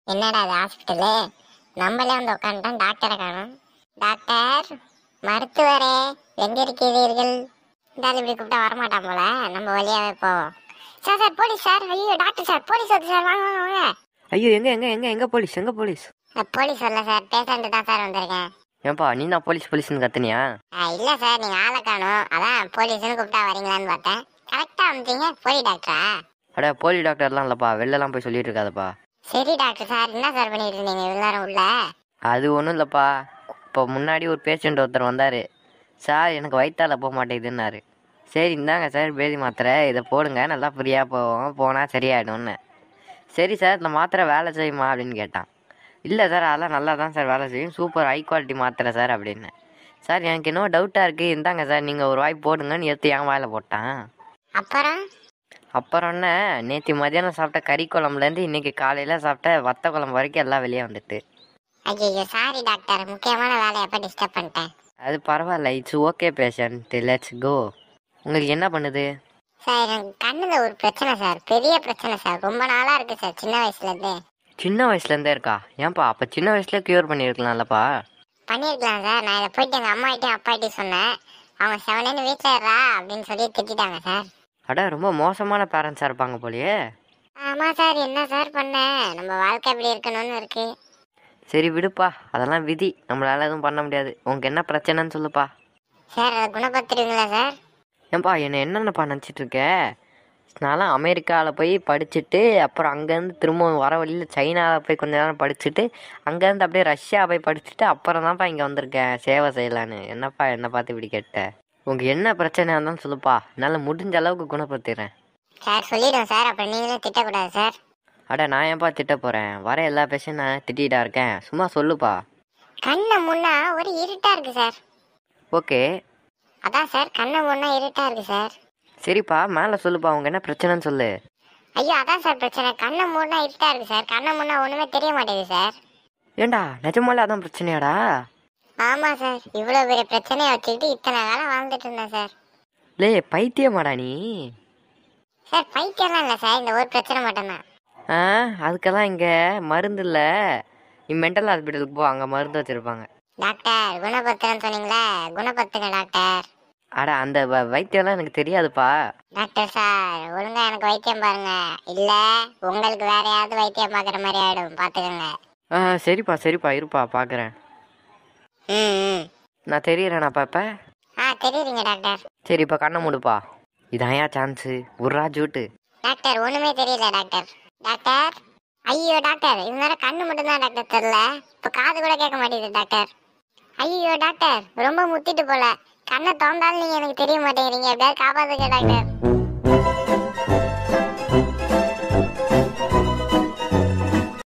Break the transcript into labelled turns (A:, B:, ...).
A: என்னடா அது ஹாஸ்பிட்டலு நம்மளே வந்து உட்காந்துட்டோம் டாக்டரை காணும் டாக்டர் மருத்துவரே எங்க இருக்கிறீர்கள் இருந்தாலும் இப்படி கூப்பிட்டா வரமாட்டான் போல நம்ம வழியாவே போவோம் சார் சார் போலீஸ் சார் ஐயோ டாக்டர் சார் போலீஸ் வந்து சார் வாங்க வாங்க வாங்க
B: ஐயோ எங்க எங்க எங்க எங்க போலீஸ் எங்க போலீஸ்
A: நான் போலீஸ் வரல சார் பேஷண்ட் தான் சார் வந்திருக்கேன்
B: ஏன்பா நீ நான் போலீஸ் போலீஸ்னு கத்துனியா
A: ஆ, இல்ல சார் நீங்க ஆளை காணும் அதான் போலீஸ்னு கூப்பிட்டா வரீங்களான்னு பார்த்தேன் கரெக்டா வந்தீங்க போலி டாக்டரா
B: அட போலி டாக்டர்லாம் இல்லப்பா வெளிலலாம் போய் சொல்லிட்டு இருக்காதப்பா
A: சரி டாக்டர் சார் என்ன சார் பண்ணிட்டு இருந்தீங்க இவ்வளவு நேரம் உள்ள
B: அது ஒன்றும் இல்லைப்பா இப்போ முன்னாடி ஒரு பேஷண்ட் ஒருத்தர் வந்தார் சார் எனக்கு வயிற்றால போக மாட்டேங்குதுன்னாரு சரி இந்தாங்க சார் பேதி மாத்திரை இதை போடுங்க நல்லா ஃப்ரீயாக போவோம் போனால் சரியாயிடும்னு சரி சார் இந்த மாத்திரை வேலை செய்யுமா அப்படின்னு கேட்டான் இல்லை சார் அதெல்லாம் நல்லா தான் சார் வேலை செய்யும் சூப்பர் ஹை குவாலிட்டி மாத்திரை சார் அப்படின்னு சார் எனக்கு என்னவோ டவுட்டாக இருக்குது இந்தாங்க சார் நீங்கள் ஒரு வாய் போடுங்கன்னு எடுத்து என் வாயில் போட்டான்
A: அப்புறம்
B: அப்புறம் என்ன நேற்று மதியானம் சாப்பிட்ட கறி குழம்புலேருந்து இன்றைக்கி காலையில் சாப்பிட்ட வத்த குழம்பு வரைக்கும் எல்லாம் வெளியே வந்துட்டு
A: ஐயோ சாரி டாக்டர் முக்கியமான வேலையை எப்ப டிஸ்டர்ப் பண்ணிட்டேன்
B: அது பரவாயில்ல it's okay patient let's go உங்களுக்கு என்ன பண்ணுது
A: சார் எனக்கு கண்ணுல ஒரு பிரச்சனை சார் பெரிய பிரச்சனை சார் ரொம்ப நாளா இருக்கு சார் சின்ன வயசுல இருந்தே
B: சின்ன வயசுலேருந்தே இருக்கா ஏன்பா அப்போ சின்ன வயசுல க்யூர் பண்ணியிருக்கலாம்லப்பா
A: பண்ணிருக்கலாம் சார் நான் இதை போயிட்டு எங்க அம்மாகிட்டயும் அப்பாகிட்டயும் சொன்னேன் அவங்க செவனேன்னு வீட்டுல இருறா அப்படின்னு சொல்லி திட்டிட்டாங்க சார்
B: அட ரொம்ப மோசமான பேரண்ட்ஸாக இருப்பாங்க போலயே
A: ஆமா சார் என்ன சார் பண்ண நம்ம வாழ்க்கை எப்படி இருக்கணும்னு இருக்கு
B: சரி விடுப்பா அதெல்லாம் விதி நம்மளால எதுவும் பண்ண முடியாது உங்களுக்கு என்ன பிரச்சனைன்னு சொல்லுப்பா
A: சார் அதை குணப்படுத்துறீங்களா சார்
B: ஏன்பா என்னை என்னென்னப்பா நினச்சிட்டு இருக்க நான்லாம் அமெரிக்காவில் போய் படிச்சுட்டு அப்புறம் அங்கேருந்து திரும்ப வர வழியில் சைனாவில் போய் கொஞ்ச நேரம் படிச்சுட்டு அங்கேருந்து அப்படியே ரஷ்யா போய் படிச்சுட்டு அப்புறம் தான்ப்பா இங்கே வந்திருக்கேன் சேவை செய்யலான்னு என்னப்பா என்னை பார்த்து இப்படி கேட்ட உங்களுக்கு என்ன பிரச்சனையாக இருந்தாலும் சொல்லுப்பா என்னால் முடிஞ்ச அளவுக்கு குணப்படுத்திடுறேன்
A: சார் சொல்லிடுவோம் சார் அப்புறம் நீங்களும் திட்டக்கூடாது சார்
B: அட நான் ஏன்ப்பா திட்ட போகிறேன் வர எல்லா பேஷண்ட் நான் திட்டிகிட்டா இருக்கேன் சும்மா சொல்லுப்பா
A: கண்ணை முன்னா ஒரு இருட்டா இருக்கு சார்
B: ஓகே
A: அதான் சார் கண்ணை முன்னா இருட்டா இருக்கு சார்
B: சரிப்பா மேலே சொல்லுப்பா உங்க என்ன பிரச்சனைன்னு சொல்லு
A: ஐயோ அதான் சார் பிரச்சனை கண்ணை மூடனா இருட்டா இருக்கு சார் கண்ணை மூடனா ஒண்ணுமே தெரிய மாட்டேங்குது சார்
B: ஏண்டா நிஜமாலே அதான் பிரச்சனையாடா
A: ஆமா சார் இவ்வளவு பெரிய பிரச்சனையை வச்சுக்கிட்டு இத்தனை காலம் வாழ்ந்துட்டு இருந்தேன் சார்
B: லே பைத்தியமாடா நீ
A: சார் பைத்தியம்லாம் இல்லை சார் இந்த ஒரு பிரச்சனை மட்டும்தான்
B: ஆ அதுக்கெல்லாம் இங்கே மருந்து இல்லை நீ மென்டல் ஹாஸ்பிட்டலுக்கு போ அங்கே மருந்து வச்சுருப்பாங்க
A: டாக்டர் குணப்படுத்துறேன்னு சொன்னீங்களே குணப்படுத்துங்க டாக்டர்
B: அட அந்த வ- வைத்தியம்லாம் எனக்கு தெரியாதுப்பா
A: டாக்டர் சார் ஒழுங்கா எனக்கு வைத்தியம் பாருங்க இல்ல உங்களுக்கு வேற யாராவது வைத்தியம் பாக்குற மாதிரி ஆயிடும் பாத்துக்கோங்க
B: ஆ சரிப்பா சரிப்பா இருப்பா பார்க்குறேன்
A: ம் ம்.
B: நான் தெரியறேனா பாப்ப
A: ஆ தெரியுதுங்க டாக்டர்
B: சரி இப்போ கண்ணை மூடுப்பா இதான் ஏன் சான்ஸு உர்ரா ஜூட்டு
A: டாக்டர் ஒண்ணுமே தெரியல டாக்டர் டாக்டர் ஐயோ டாக்டர் இந்த நேரம் கண்ணு மட்டும்தான் டாக்டர் தெரியல இப்ப காது கூட கேட்க மாட்டேங்குது டாக்டர் ஐயோ டாக்டர் ரொம்ப முத்திட்டு போல கண்ணை திறந்தாலும் நீங்க எனக்கு தெரிய மாட்டேங்கிறீங்க எப்படியாவது காப்பாத்துங்க டாக்டர்